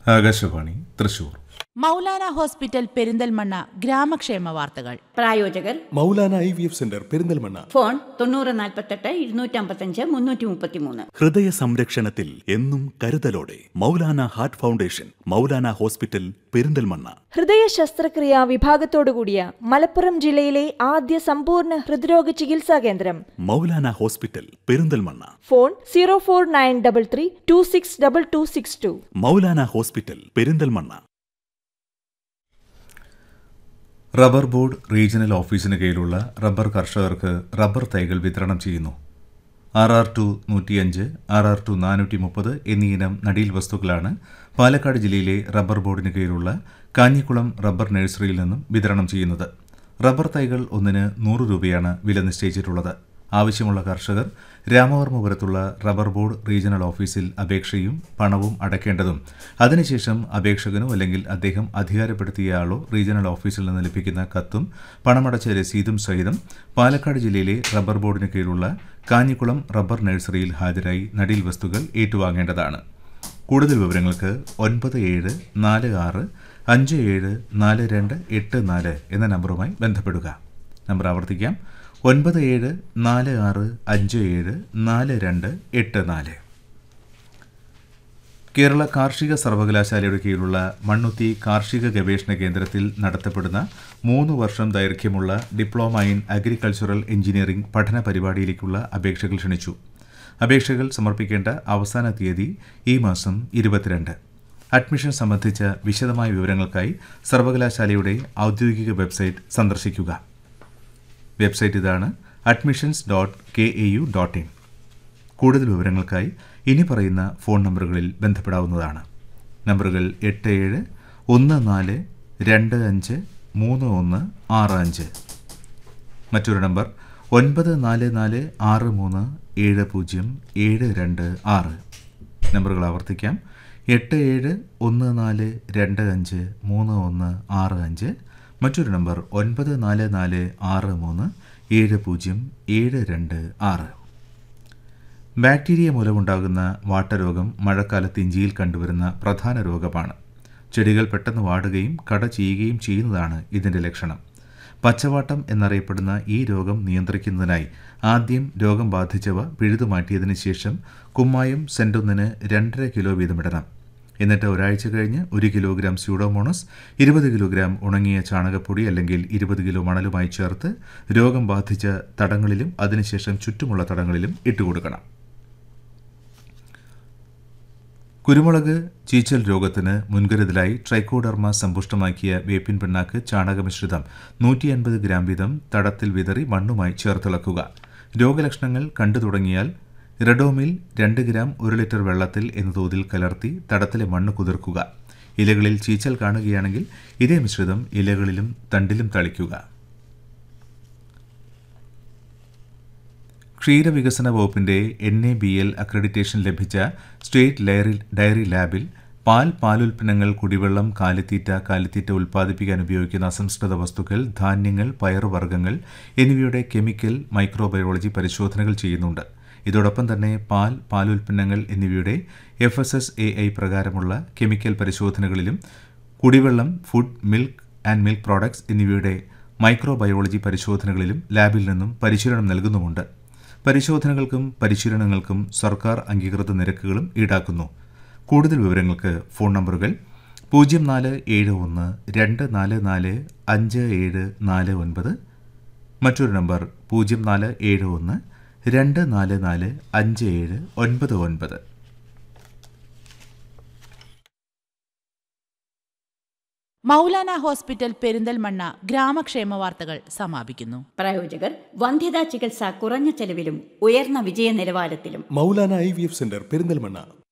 Akashvani Thrissur Moulana hospital Perinthalmanna ഗ്രാമക്ഷേമ വാർത്തകൾ പ്രായോജകർ Moulana I V F centre Perinthalmanna phone തൊണ്ണൂറ് നാൽപ്പത്തെട്ട് ഇരുന്നൂറ്റമ്പത്തഞ്ച് മുന്നൂറ്റി മുപ്പത്തിമൂന്ന് ഹൃദയ സംരക്ഷണത്തിൽ എന്നും കരുതലോടെ Moulana heart foundation Moulana hospital Perinthalmanna ഹൃദയ ശസ്ത്രക്രിയാ വിഭാഗത്തോടുകൂടിയ മലപ്പുറം ജില്ലയിലെ ആദ്യ സമ്പൂർണ്ണ ഹൃദ്രോഗ ചികിത്സാ കേന്ദ്രം Moulana hospital Perinthalmanna phone zero four nine double three two six double two six two Moulana hospital Perinthalmanna rubber board regional ഓഫീസിന് കീഴിലുള്ള റബ്ബർ കർഷകർക്ക് റബ്ബർ തൈകൾ വിതരണം ചെയ്യുന്നു ആർ ആർ ടു നൂറ്റിയഞ്ച് ആർ ആർ ടു നാനൂറ്റി മുപ്പത് എന്നീ ഇനം നടീൽ വസ്തുക്കളാണ് പാലക്കാട് ജില്ലയിലെ റബ്ബർ ബോർഡിന് കീഴിലുള്ള കാഞ്ഞിക്കുളം റബ്ബർ നഴ്സറിയിൽ നിന്നും വിതരണം ചെയ്യുന്നത് റബ്ബർ തൈകൾ ഒന്നിന് നൂറ് രൂപയാണ് വില നിശ്ചയിച്ചിട്ടുള്ളത് ആവശ്യമുള്ള കർഷകർ രാമവർമ്മപുരത്തുള്ള റബ്ബർ ബോർഡ് റീജിയണൽ ഓഫീസിൽ അപേക്ഷയും പണവും അടയ്ക്കേണ്ടതും അതിനുശേഷം അപേക്ഷകനോ അല്ലെങ്കിൽ അദ്ദേഹം അധികാരപ്പെടുത്തിയ ആളോ റീജിയണൽ ഓഫീസിൽ നിന്ന് ലഭിക്കുന്ന കത്തും പണമടച്ച രസീതും സഹിതം പാലക്കാട് ജില്ലയിലെ റബ്ബർ ബോർഡിന് കീഴിലുള്ള കാഞ്ഞിക്കുളം റബ്ബർ നഴ്സറിയിൽ ഹാജരായി നടീൽ വസ്തുക്കൾ ഏറ്റുവാങ്ങേണ്ടതാണ് കൂടുതൽ വിവരങ്ങൾക്ക് ഒൻപത് ഏഴ് നാല് ആറ് അഞ്ച് ഏഴ് നാല് രണ്ട് എട്ട് നാല് എന്ന നമ്പറുമായി ബന്ധപ്പെടുക നമ്പർ ആവർത്തിക്കാം ഒൻപത് ഏഴ് നാല് ആറ് അഞ്ച് ഏഴ് നാല് രണ്ട് എട്ട് നാല് കേരള കാർഷിക സർവകലാശാലയുടെ കീഴിലുള്ള മണ്ണുത്തി കാർഷിക ഗവേഷണ കേന്ദ്രത്തിൽ നടത്തപ്പെടുന്ന മൂന്ന് വർഷം ദൈർഘ്യമുള്ള ഡിപ്ലോമ ഇൻ അഗ്രികൾച്ചറൽ എഞ്ചിനീയറിംഗ് പഠന പരിപാടിയിലേക്കുള്ള അപേക്ഷകൾ ക്ഷണിച്ചു അപേക്ഷകൾ സമർപ്പിക്കേണ്ട അവസാന തീയതി ഈ മാസം ഇരുപത്തിരണ്ട് അഡ്മിഷൻ സംബന്ധിച്ച വിശദമായ വിവരങ്ങൾക്കായി സർവകലാശാലയുടെ ഔദ്യോഗിക വെബ്സൈറ്റ് സന്ദർശിക്കുക വെബ്സൈറ്റ് ഇതാണ് admissions dot K A U dot in കൂടുതൽ വിവരങ്ങൾക്കായി ഇനി പറയുന്ന ഫോൺ നമ്പറുകളിൽ ബന്ധപ്പെടാവുന്നതാണ് നമ്പറുകൾ എട്ട് ഏഴ് ഒന്ന് നാല് രണ്ട് അഞ്ച് മൂന്ന് ഒന്ന് ആറ് അഞ്ച് മറ്റൊരു നമ്പർ ഒൻപത് നാല് നാല് ആറ് മൂന്ന് ഏഴ് പൂജ്യം ഏഴ് രണ്ട് ആറ് നമ്പറുകൾ ആവർത്തിക്കാം എട്ട് ഏഴ് ഒന്ന് നാല് രണ്ട് അഞ്ച് മൂന്ന് ഒന്ന് ആറ് അഞ്ച് മറ്റൊരു നമ്പർ ഒൻപത് നാല് നാല് ആറ് മൂന്ന് ഏഴ് പൂജ്യം ഏഴ് രണ്ട് ആറ് ബാക്ടീരിയ മൂലമുണ്ടാകുന്ന വാട്ടരോഗം മഴക്കാലത്ത് ഇഞ്ചിയിൽ കണ്ടുവരുന്ന പ്രധാന രോഗമാണ് ചെടികൾ പെട്ടെന്ന് വാടുകയും കട ചെയ്യുകയും ചെയ്യുന്നതാണ് ഇതിൻ്റെ ലക്ഷണം പച്ചവാട്ടം എന്നറിയപ്പെടുന്ന ഈ രോഗം നിയന്ത്രിക്കുന്നതിനായി ആദ്യം രോഗം ബാധിച്ചവ പിഴുതുമാറ്റിയതിനു ശേഷം കുമ്മായം സെൻറ്റൊന്നിന് രണ്ടര കിലോ വീതമിടണം എന്നിട്ട് ഒരാഴ്ച കഴിഞ്ഞ് ഒരു കിലോഗ്രാം സ്യൂഡോമോണസ് ഇരുപത് കിലോഗ്രാം ഉണങ്ങിയ ചാണകപ്പൊടി അല്ലെങ്കിൽ ഇരുപത് കിലോ മണലുമായി ചേർത്ത് രോഗം ബാധിച്ച തടങ്ങളിലും അതിനുശേഷം ചുറ്റുമുള്ള തടങ്ങളിലും ഇട്ടുകൊടുക്കണം കുരുമുളക് ചീച്ചൽ രോഗത്തിന് മുൻകരുതലായി ട്രൈക്കോഡർമ സമ്പുഷ്ടമാക്കിയ വേപ്പിൻ പിണ്ണാക്ക് ചാണകമിശ്രിതം നൂറ്റി അൻപത് ഗ്രാം വീതം തടത്തിൽ വിതറി മണ്ണുമായി ചേർത്തിളക്കുക രോഗലക്ഷണങ്ങൾ കണ്ടു തുടങ്ങിയാൽ റെഡോമിൽ രണ്ട് ഗ്രാം ഒരു ലിറ്റർ വെള്ളത്തിൽ എന്ന തോതിൽ കലർത്തി തടത്തിലെ മണ്ണ് കുതിർക്കുക ഇലകളിൽ ചീച്ചൽ കാണുകയാണെങ്കിൽ ഇതേ മിശ്രിതം ഇലകളിലും തണ്ടിലും തളിക്കുക ക്ഷീരവികസന വകുപ്പിന്റെ N A B L accreditation ലഭിച്ച സ്റ്റേറ്റ് ഡയറി ഡയറി ലാബിൽ പാൽ പാലുൽപ്പന്നങ്ങൾ കുടിവെള്ളം കാലിത്തീറ്റ കാലിത്തീറ്റ ഉൽപ്പാദിപ്പിക്കാൻ ഉപയോഗിക്കുന്ന അസംസ്കൃത വസ്തുക്കൾ ധാന്യങ്ങൾ പയറുവർഗ്ഗങ്ങൾ എന്നിവയുടെ കെമിക്കൽ മൈക്രോബയോളജി പരിശോധനകൾ ചെയ്യുന്നുണ്ട് ഇതോടൊപ്പം തന്നെ പാൽ പാലുൽപ്പന്നങ്ങൾ എന്നിവയുടെ F S S A I പ്രകാരമുള്ള കെമിക്കൽ പരിശോധനകളിലും കുടിവെള്ളം food milk and milk products എന്നിവയുടെ മൈക്രോബയോളജി പരിശോധനകളിലും ലാബിൽ നിന്നും പരിശീലനം നൽകുന്നുമുണ്ട് പരിശോധനകൾക്കും പരിശീലനങ്ങൾക്കും സർക്കാർ അംഗീകൃത നിരക്കുകളും ഈടാക്കുന്നു കൂടുതൽ വിവരങ്ങൾക്ക് ഫോൺ നമ്പറുകൾ പൂജ്യം നാല് ഏഴ് ഒന്ന് രണ്ട് നാല് നാല് അഞ്ച് ഏഴ് നാല് ഒൻപത് മറ്റൊരു നമ്പർ പൂജ്യം നാല് ഏഴ് ഒന്ന് രണ്ട് നാല് നാല് അഞ്ച് ഏഴ് ഒൻപത് ഒൻപത് മൗലാന ഹോസ്പിറ്റൽ പെരിന്തൽമണ്ണ ഗ്രാമക്ഷേമ വാർത്തകൾ സമാപിക്കുന്നു പ്രായോജകർ വന്ധ്യതാ ചികിത്സ കുറഞ്ഞ ചെലവിലും ഉയർന്ന വിജയ നിലവാരത്തിലും Maulana I V F centre Perinthalmanna